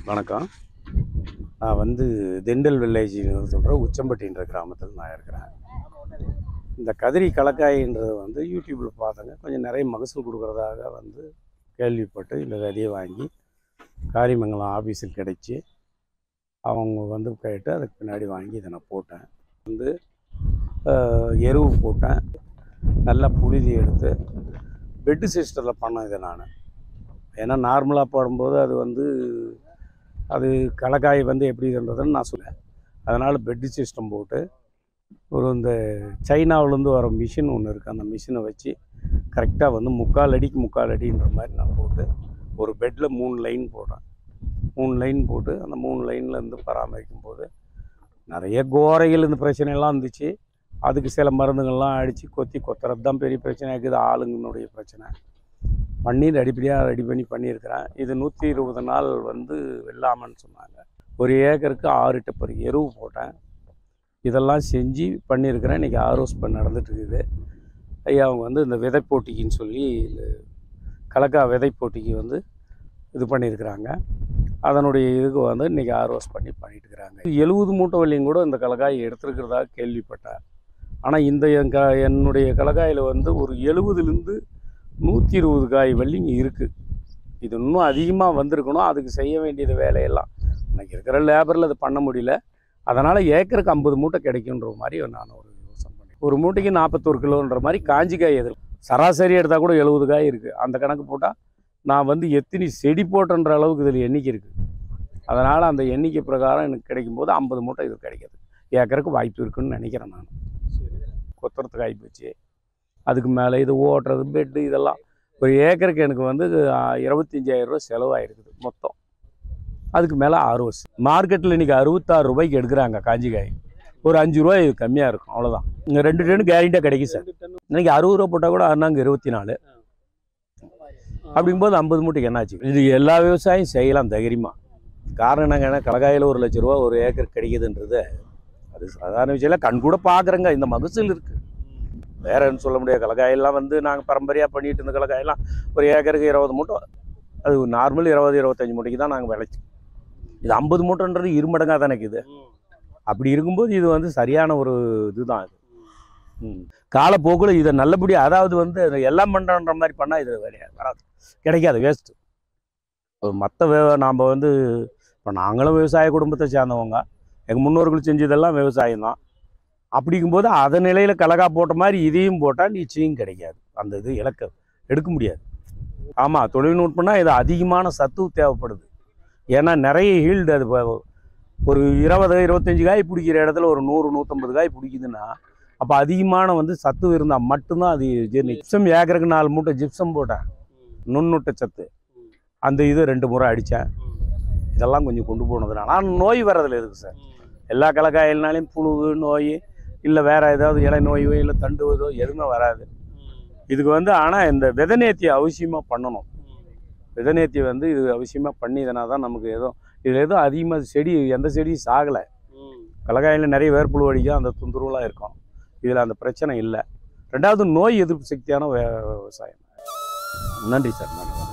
வணக்கம் நான் வந்து திண்டல் வில்லேஜ்னு சொல்கிற உச்சம்பட்டின்ற கிராமத்தில் நான் இருக்கிறேன் இந்த கதிரி கலக்காயின்றது வந்து யூடியூப்பில் பார்த்தேங்க கொஞ்சம் நிறைய மகசூல் கொடுக்குறதாக வந்து கேள்விப்பட்டு இந்த விதையை வாங்கி காரிமங்கலம் ஆஃபீஸில் கிடைச்சி அவங்க வந்து கேட்டு அதுக்கு பின்னாடி வாங்கி இதை நான் போட்டேன் வந்து ஆஹ், எருவு போட்டேன் நல்லா புழுதி எடுத்து பெட்டு சிஸ்டத்தில் பண்ணேன் இதை நான் ஏன்னா நார்மலாக போடும்போது அது வந்து அது கலக்காய் வந்து எப்படின்றதுன்னு நான் சொல்லேன் அதனால் பெட்டு சிஸ்டம் போட்டு ஒரு இந்த சைனாவிலேருந்து வர மிஷின் ஒன்று இருக்குது அந்த மிஷினை வச்சு கரெக்டாக வந்து முக்கால் அடிக்கு முக்கால் அடின்ற மாதிரி நான் போட்டு ஒரு பெட்டில் மூணு லைன் போடுறேன் மூணு லைன் போட்டு அந்த மூணு லைனில் இருந்து பராமரிக்கும் போது நிறைய கோரைகள் இந்த பிரச்சனையெல்லாம் இருந்துச்சு அதுக்கு சில மருந்துகள்லாம் அடித்து கொத்தி கொத்துறது தான் பெரிய பிரச்சனை இருக்குது ஆளுங்கனுடைய பிரச்சனை பண்ணி அடிப்படியாக ரெடி பண்ணி பண்ணியிருக்கிறேன் இது நூற்றி இருபது நாள் வந்து வெள்ளாமன்னு சொன்னாங்க ஒரு ஏக்கருக்கு ஆறு டப்பர் எருவு போட்டேன் இதெல்லாம் செஞ்சு பண்ணியிருக்கிறேன் இன்றைக்கி ஆரோஸ் பண்ண நடந்துட்டு இருக்குது ஐயா அவங்க வந்து இந்த விதை போட்டிக்குன்னு சொல்லி இந்த கலக்கா விதை போட்டிக்கு வந்து இது பண்ணியிருக்கிறாங்க அதனுடைய இதுக்கு வந்து இன்றைக்கி ஆர்ஓஸ் பண்ணி பண்ணிட்டு இருக்கிறாங்க எழுபது மூட்டை வள்ளியும் கூட இந்த கலக்காய் எடுத்துருக்கிறதா கேள்விப்பட்டேன் ஆனால் இந்த என் க என்னுடைய கலக்காயில் வந்து ஒரு எழுபதுலேருந்து நூற்றி இருபது காய் வள்ளிங்க இருக்குது இது இன்னும் அதிகமாக வந்திருக்கணும் அதுக்கு செய்ய வேண்டியது வேலையெல்லாம் எனக்கு இருக்கிற லேபரில் அது பண்ண முடியல அதனால் ஏக்கருக்கு ஐம்பது மூட்டை கிடைக்குன்ற மாதிரி நான் ஒரு யோசனை பண்ணேன் ஒரு மூட்டைக்கு நாற்பத்தோரு கிலோன்ற மாதிரி காஞ்சி காய் எதிர் சராசரி எடுத்தால் கூட எழுபது காய் இருக்குது அந்த கணக்கு போட்டால் நான் வந்து எத்தனை செடி போட்டன்ற அளவுக்கு இதில் எண்ணிக்கை இருக்குது அதனால் அந்த எண்ணிக்கை பிரகாரம் எனக்கு கிடைக்கும்போது ஐம்பது மூட்டை இது கிடைக்காது ஏக்கருக்கு வாய்ப்பு இருக்குன்னு நினைக்கிறேன் நான் கொத்துறதுக்கு ஆகி போச்சு அதுக்கு மேலே இது ஓட்டுறது பெட்டு இதெல்லாம் ஒரு ஏக்கருக்கு எனக்கு வந்து இருபத்தஞ்சாயிரம் ரூபா செலவாயிருக்குது மொத்தம் அதுக்கு மேலே ஆர்வஸ் மார்க்கெட்டில் இன்றைக்கி அறுபத்தாறு ரூபாய்க்கு எடுக்கிறாங்க காஞ்சிக்காய் ஒரு அஞ்சு ரூபாய் கம்மியாக இருக்கும் அவ்வளோதான் இங்கே ரெண்டு டன்னு கேரண்டியாக கிடைக்கும் சார் இன்னைக்கு அறுபது ரூபா போட்டால் கூட அண்ணாங்க இருபத்தி நாலு அப்படிங்கும்போது ஐம்பது மூட்டைக்கு என்னாச்சு இது எல்லா விவசாயம் செய்யலாம் தைரியமாக காரணம் என்னங்க ஏன்னா கலக்காயில் ஒரு லட்ச ரூபா ஒரு ஏக்கர் கிடைக்குதுன்றது அது சாதாரண விஷயம் இல்லை கண் கூட பார்க்குறேங்க இந்த மகசூல் இருக்குது வேற என்ன சொல்ல முடியாது கலக்காயெல்லாம் வந்து நாங்கள் பரம்பரையாக பண்ணிட்டு இருந்த கலக்காயெல்லாம் ஒரு ஏக்கருக்கு இருபது மூட்டை அது நார்மல் இருபது இருபத்தஞ்சி மூட்டைக்கு தான் நாங்கள் விளைச்சோம் இது ஐம்பது மூட்டைன்றது இரு மடங்காக தானே இருக்குது அப்படி இருக்கும்போது இது வந்து சரியான ஒரு இதுதான் இது ம். காலப்போக்கில் இதை நல்லபடியாக அதாவது வந்து அது எல்லாம் பண்ணுறன்ற மாதிரி பண்ணால் இது வேலையா- வராது கிடைக்காது வேஸ்ட்டு மற்ற வே நாம் வந்து இப்போ நாங்களும் விவசாய குடும்பத்தை சேர்ந்தவங்க எங்கள் முன்னோர்கள் செஞ்சதெல்லாம் விவசாயம் தான் அப்படிங்கும்போது அதன் நிலையில் கலகா போட்ட மாதிரி இதையும் போட்டால் நிச்சயம் கிடைக்காது அந்த இது இலக்க எடுக்க முடியாது ஆமாம் தொழில்நுட்பம்னா இது அதிகமான சத்து தேவைப்படுது ஏன்னா நிறைய ஹீல்டு அது இப்போ ஒரு இருபது இருபத்தஞ்சி காய் பிடிக்கிற இடத்துல ஒரு நூறு நூற்றம்பது காய் பிடிக்குதுன்னா அப்போ அதிகமான வந்து சத்து இருந்தால் மட்டும்தான் அது ஜீரணி ஜிப்சம் ஏக்கருக்கு நாலு மூட்டை ஜிப்சம் போட்டேன் நுண்ணுட்ட சத்து அந்த இது ரெண்டு முறை அடித்தேன் இதெல்லாம் கொஞ்சம் கொண்டு போனதுனால ஆனால் நோய் வர்றதில்ல இருக்குது சார் எல்லா கலக்காயில்னாலையும் புழு நோய் இல்லை வேற ஏதாவது இலை நோயோ இல்லை தண்டு இதோ எதுவுமே வராது இதுக்கு வந்து ஆனால் இந்த விதநேர்த்தியை அவசியமாக பண்ணணும் விதநேர்த்தி வந்து இது அவசியமாக பண்ணிதனா தான் நமக்கு ஏதோ இதில் எதுவும் அதிகமாக செடி எந்த செடியும் சாகலை கலக்காயில் நிறைய வேர்ப்புழு அடிக்கும் அந்த தொந்தரவுலாம் இருக்கும் இதில் அந்த பிரச்சனை இல்லை ரெண்டாவது நோய் எதிர்ப்பு சக்தியான வே- விவசாயம் நன்றி சார் நன்றி